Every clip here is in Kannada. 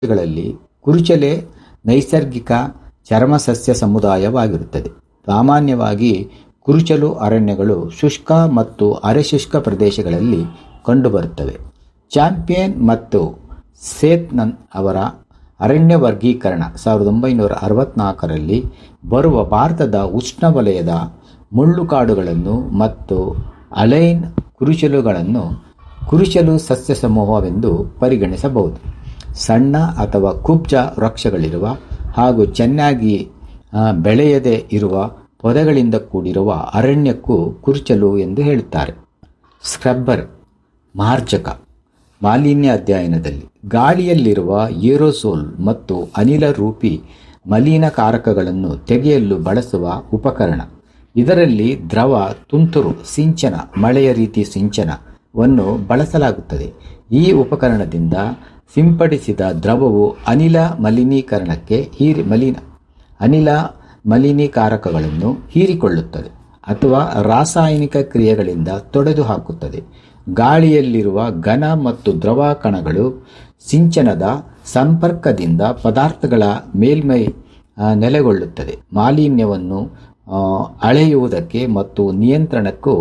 ಗಳಲ್ಲಿ ಕುರುಚಲೆ ನೈಸರ್ಗಿಕ ಚರ್ಮಸಸ್ಯ ಸಮುದಾಯವಾಗಿರುತ್ತದೆ. ಸಾಮಾನ್ಯವಾಗಿ ಕುರುಚಲು ಅರಣ್ಯಗಳು ಶುಷ್ಕ ಮತ್ತು ಅರೆಶುಷ್ಕ ಪ್ರದೇಶಗಳಲ್ಲಿ ಕಂಡುಬರುತ್ತವೆ. ಚಾಂಪಿಯನ್ ಮತ್ತು ಸೇಥ್ನನ್ ಅವರ ಅರಣ್ಯ ವರ್ಗೀಕರಣ ಸಾವಿರದ ಒಂಬೈನೂರ ಅರವತ್ನಾಲ್ಕರಲ್ಲಿ ಬರುವ ಭಾರತದ ಉಷ್ಣವಲಯದ ಮುಳ್ಳುಕಾಡುಗಳನ್ನು ಮತ್ತು ಅಲೈನ್ ಕುರುಚಲುಗಳನ್ನು ಕುರುಚಲು ಸಸ್ಯ ಸಮೂಹವೆಂದು ಪರಿಗಣಿಸಬಹುದು. ಸಣ್ಣ ಅಥವಾ ಕುಬ್ಜ ವೃಕ್ಷಗಳಿರುವ ಹಾಗೂ ಚೆನ್ನಾಗಿ ಬೆಳೆಯದೆ ಇರುವ ಪೊದೆಗಳಿಂದ ಕೂಡಿರುವ ಅರಣ್ಯಕ್ಕೂ ಕುರುಚಲು ಎಂದು ಹೇಳುತ್ತಾರೆ. ಸ್ಕ್ರಬ್ಬರ್ ಮಾರ್ಜಕ ಮಾಲಿನ್ಯ ಅಧ್ಯಯನದಲ್ಲಿ ಗಾಳಿಯಲ್ಲಿರುವ ಏರೋಸೋಲ್ ಮತ್ತು ಅನಿಲ ರೂಪಿ ಮಲಿನಕಾರಕಗಳನ್ನು ತೆಗೆಯಲು ಬಳಸುವ ಉಪಕರಣ. ಇದರಲ್ಲಿ ದ್ರವ ತುಂತುರು ಸಿಂಚನ ಮಳೆಯ ರೀತಿ ಸಿಂಚನವನ್ನು ಬಳಸಲಾಗುತ್ತದೆ. ಈ ಉಪಕರಣದಿಂದ ಸಿಂಪಡಿಸಿದ ದ್ರವವು ಅನಿಲ ಮಲಿನೀಕರಣಕ್ಕೆ ಅನಿಲ ಮಲಿನಕಾರಕಗಳನ್ನು ಹೀರಿಕೊಳ್ಳುತ್ತದೆ ಅಥವಾ ರಾಸಾಯನಿಕ ಕ್ರಿಯೆಗಳಿಂದ ತೊಡೆದುಹಾಕುತ್ತದೆ. ಗಾಳಿಯಲ್ಲಿರುವ ಘನ ಮತ್ತು ದ್ರವ ಕಣಗಳು ಸಿಂಚನದ ಸಂಪರ್ಕದಿಂದ ಪದಾರ್ಥಗಳ ಮೇಲ್ಮೈ ನೆಲೆಗೊಳ್ಳುತ್ತದೆ. ಮಾಲಿನ್ಯವನ್ನು ಅಳೆಯುವುದಕ್ಕೆ ಮತ್ತು ನಿಯಂತ್ರಣಕ್ಕೂ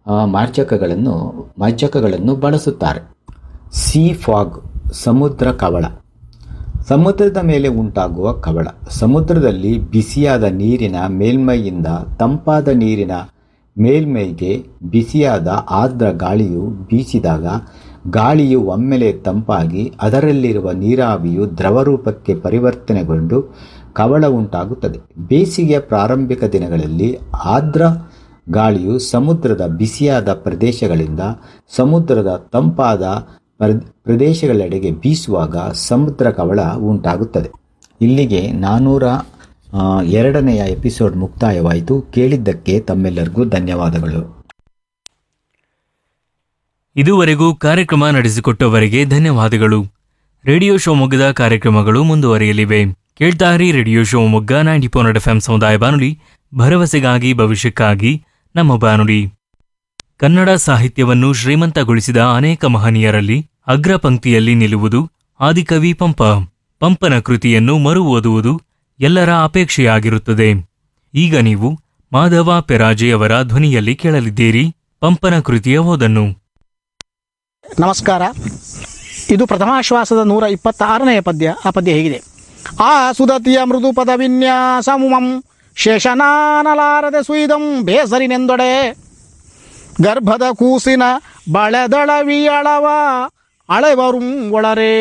ಮಾರ್ಜಕಗಳನ್ನು ಬಳಸುತ್ತಾರೆ. ಸೀ ಫಾಗ್ ಸಮುದ್ರ ಕವಳ ಸಮುದ್ರದ ಮೇಲೆ ಉಂಟಾಗುವ ಕವಳ. ಸಮುದ್ರದಲ್ಲಿ ಬಿಸಿಯಾದ ನೀರಿನ ಮೇಲ್ಮೈಯಿಂದ ತಂಪಾದ ನೀರಿನ ಮೇಲ್ಮೈಗೆ ಬಿಸಿಯಾದ ಆರ್ದ್ರ ಗಾಳಿಯು ಬೀಸಿದಾಗ ಗಾಳಿಯು ಒಮ್ಮೆಲೇ ತಂಪಾಗಿ ಅದರಲ್ಲಿರುವ ನೀರಾವಿಯು ದ್ರವರೂಪಕ್ಕೆ ಪರಿವರ್ತನೆಗೊಂಡು ಕವಳ ಉಂಟಾಗುತ್ತದೆ. ಬೇಸಿಗೆಯ ಪ್ರಾರಂಭಿಕ ದಿನಗಳಲ್ಲಿ ಆರ್ದ್ರ ಗಾಳಿಯು ಸಮುದ್ರದ ಬಿಸಿಯಾದ ಪ್ರದೇಶಗಳಿಂದ ಸಮುದ್ರದ ತಂಪಾದ ಪ್ರದೇಶಗಳೆಡೆಗೆ ಬೀಸುವಾಗ ಸಮುದ್ರ ಕವಳ ಉಂಟಾಗುತ್ತದೆ. ಇಲ್ಲಿಗೆ ನಾನೂರ ಎರಡನೆಯ ಎಪಿಸೋಡ್ ಮುಕ್ತಾಯವಾಯಿತು. ಕೇಳಿದ್ದಕ್ಕೆ ತಮ್ಮೆಲ್ಲರಿಗೂ ಧನ್ಯವಾದಗಳು. ಇದುವರೆಗೂ ಕಾರ್ಯಕ್ರಮ ನಡೆಸಿಕೊಟ್ಟವರಿಗೆ ಧನ್ಯವಾದಗಳು. ರೇಡಿಯೋ ಶಿವಮೊಗ್ಗದ ಕಾರ್ಯಕ್ರಮಗಳು ಮುಂದುವರಿಯಲಿವೆ. ಕೇಳ್ತಾರಿ radio Shivamogga ninety four F M ಸಮುದಾಯ ಬಾನುಲಿ ಭರವಸೆಗಾಗಿ ಭವಿಷ್ಯಕ್ಕಾಗಿ ನಮ್ಮ ಬಾನುಲಿ. ಕನ್ನಡ ಸಾಹಿತ್ಯವನ್ನು ಶ್ರೀಮಂತಗೊಳಿಸಿದ ಅನೇಕ ಮಹನೀಯರಲ್ಲಿ ಅಗ್ರ ಪಂಕ್ತಿಯಲ್ಲಿ ನಿಲ್ಲುವುದು ಆದಿಕವಿ ಪಂಪ. ಪಂಪನ ಕೃತಿಯನ್ನು ಮರು ಓದುವುದು ಎಲ್ಲರ ಅಪೇಕ್ಷೆಯಾಗಿರುತ್ತದೆ. ಈಗ ನೀವು ಮಾಧವ ಪೆರಾಜೆ ಅವರ ಧ್ವನಿಯಲ್ಲಿ ಕೇಳಲಿದ್ದೀರಿ ಪಂಪನ ಕೃತಿಯ ಓದನ್ನು. ನಮಸ್ಕಾರ ಇದು ಪ್ರಥಮಾಶ್ವಾಸದ ನೂರ ಇಪ್ಪತ್ತಾರನೆಯ ಪದ್ಯ ಆ ಪದ್ಯ ಹೇಗಿದೆ ಆ ಸುದತಿಯ ಮೃದು ಪದ ವಿನ್ಯಾಸಮುಮಂ ಶೇಷನಾನಲಾರದೆ ಸುಯ್ದಂ ಬೇಸರಿನೆಂದೊಡೆ ಗರ್ಭದ ಕೂಸಿನ ಬಳೆದಳವಿಯಳವ ಅಳೆವರುಂ ಒಳರೇ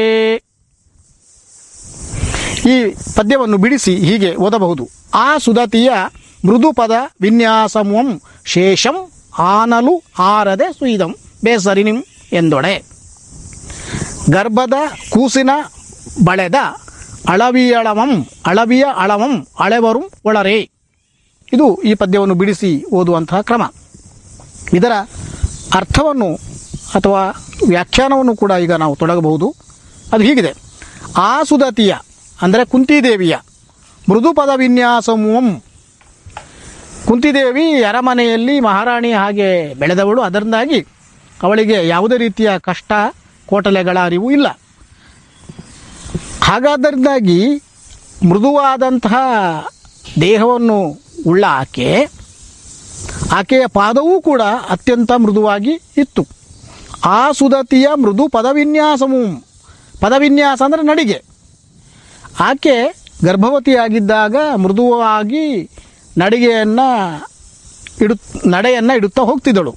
ಈ ಪದ್ಯವನ್ನು ಬಿಡಿಸಿ ಹೀಗೆ ಓದಬಹುದು ಆ ಸುದತಿಯ ಮೃದು ಪದ ವಿನ್ಯಾಸಮುಂ ಶೇಷಂ ಆನಲು ಆರದೆ ಸುಯ್ದಂ ಬೇಸರಿನಿಂ ಎಂದೊಡೆ ಗರ್ಭದ ಕೂಸಿನ ಬಳೆದ ಅಳವಿಯಳವಂ ಅಳವಿಯ ಅಳವಂ ಅಳೆವರುಂ ಒಳರೇ ಇದು ಈ ಪದ್ಯವನ್ನು ಬಿಡಿಸಿ ಓದುವಂತಹ ಕ್ರಮ ಇದರ ಅರ್ಥವನ್ನು ಅಥವಾ ವ್ಯಾಖ್ಯಾನವನ್ನು ಕೂಡ ಈಗ ನಾವು ತೊಡಗಬಹುದು ಅದು ಹೀಗಿದೆ ಆ ಸುದತಿಯ ಅಂದರೆ ಕುಂತಿದೇವಿಯ ಮೃದು ಪದ ವಿನ್ಯಾಸಮುಂ ಕುಂತಿದೇವಿ ಅರಮನೆಯಲ್ಲಿ ಮಹಾರಾಣಿ ಹಾಗೆ ಬೆಳೆದವಳು ಅದರಿಂದಾಗಿ ಅವಳಿಗೆ ಯಾವುದೇ ರೀತಿಯ ಕಷ್ಟ ಕೋಟಲೆಗಳ ಅರಿವು ಇಲ್ಲ ಹಾಗಾದ್ದರಿಂದಾಗಿ ಮೃದುವಾದಂತಹ ದೇಹವನ್ನು ಉಳ್ಳ ಆಕೆ ಆಕೆಯ ಪಾದವೂ ಕೂಡ ಅತ್ಯಂತ ಮೃದುವಾಗಿ ಇತ್ತು ಆ ಸುದತಿಯ ಮೃದು ಪದವಿನ್ಯಾಸಮು ಪದವಿನ್ಯಾಸ ಅಂದರೆ ನಡಿಗೆ ಆಕೆ ಗರ್ಭವತಿಯಾಗಿದ್ದಾಗ ಮೃದುವಾಗಿ ನಡಿಗೆಯನ್ನು ಇಡು ನಡೆಯನ್ನು ಇಡುತ್ತಾ ಹೋಗ್ತಿದ್ದಳು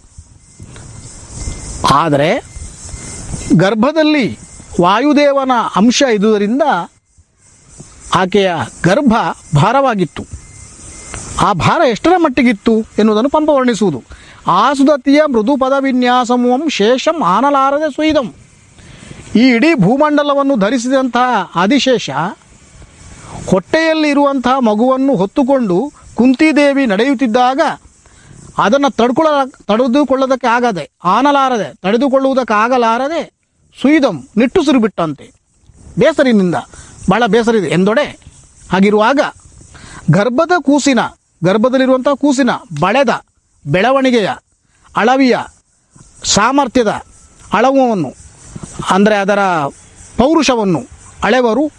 ಆದರೆ ಗರ್ಭದಲ್ಲಿ ವಾಯುದೇವನ ಅಂಶ ಇದ್ದುದರಿಂದ ಆಕೆಯ ಗರ್ಭ ಭಾರವಾಗಿತ್ತು ಆ ಭಾರ ಎಷ್ಟರ ಮಟ್ಟಿಗಿತ್ತು ಎನ್ನುವುದನ್ನು ಪಂಪ ವರ್ಣಿಸುವುದು ಆ ಸುದತಿಯ ಮೃದು ಪದವಿನ್ಯಾಸಮುವಂ ಶೇಷಂ ಆನಲಾರದೆ ಸುಯ್ದಂ ಈ ಇಡೀ ಭೂಮಂಡಲವನ್ನು ಧರಿಸಿದಂತಹ ಆದಿಶೇಷ ಹೊಟ್ಟೆಯಲ್ಲಿ ಇರುವಂತಹ ಮಗುವನ್ನು ಹೊತ್ತುಕೊಂಡು ಕುಂತಿದೇವಿ ನಡೆಯುತ್ತಿದ್ದಾಗ ಅದನ್ನು ತಡ್ಕೊಳ್ಳ ತಡೆದುಕೊಳ್ಳೋದಕ್ಕೆ ಆಗದೆ ಆನಲಾರದೆ ತಡೆದುಕೊಳ್ಳುವುದಕ್ಕೆ ಆಗಲಾರದೆ ಸುಯ್ದಂ ನಿಟ್ಟುಸಿರು ಬಿಟ್ಟಂತೆ ಬೇಸರಿನಿಂದ ಭಾಳ ಬೇಸರಿದೆ ಎಂದೊಡೆ ಹಾಗಿರುವಾಗ ಗರ್ಭದ ಕೂಸಿನ ಗರ್ಭದಲ್ಲಿರುವಂಥ ಕೂಸಿನ ಬಳೆದ ಬೆಳವಣಿಗೆಯ ಅಳವಿಯ ಸಾಮರ್ಥ್ಯದ ಅಳವನ್ನು ಅಂದರೆ ಅದರ ಪೌರುಷವನ್ನು ಅಳೆವರು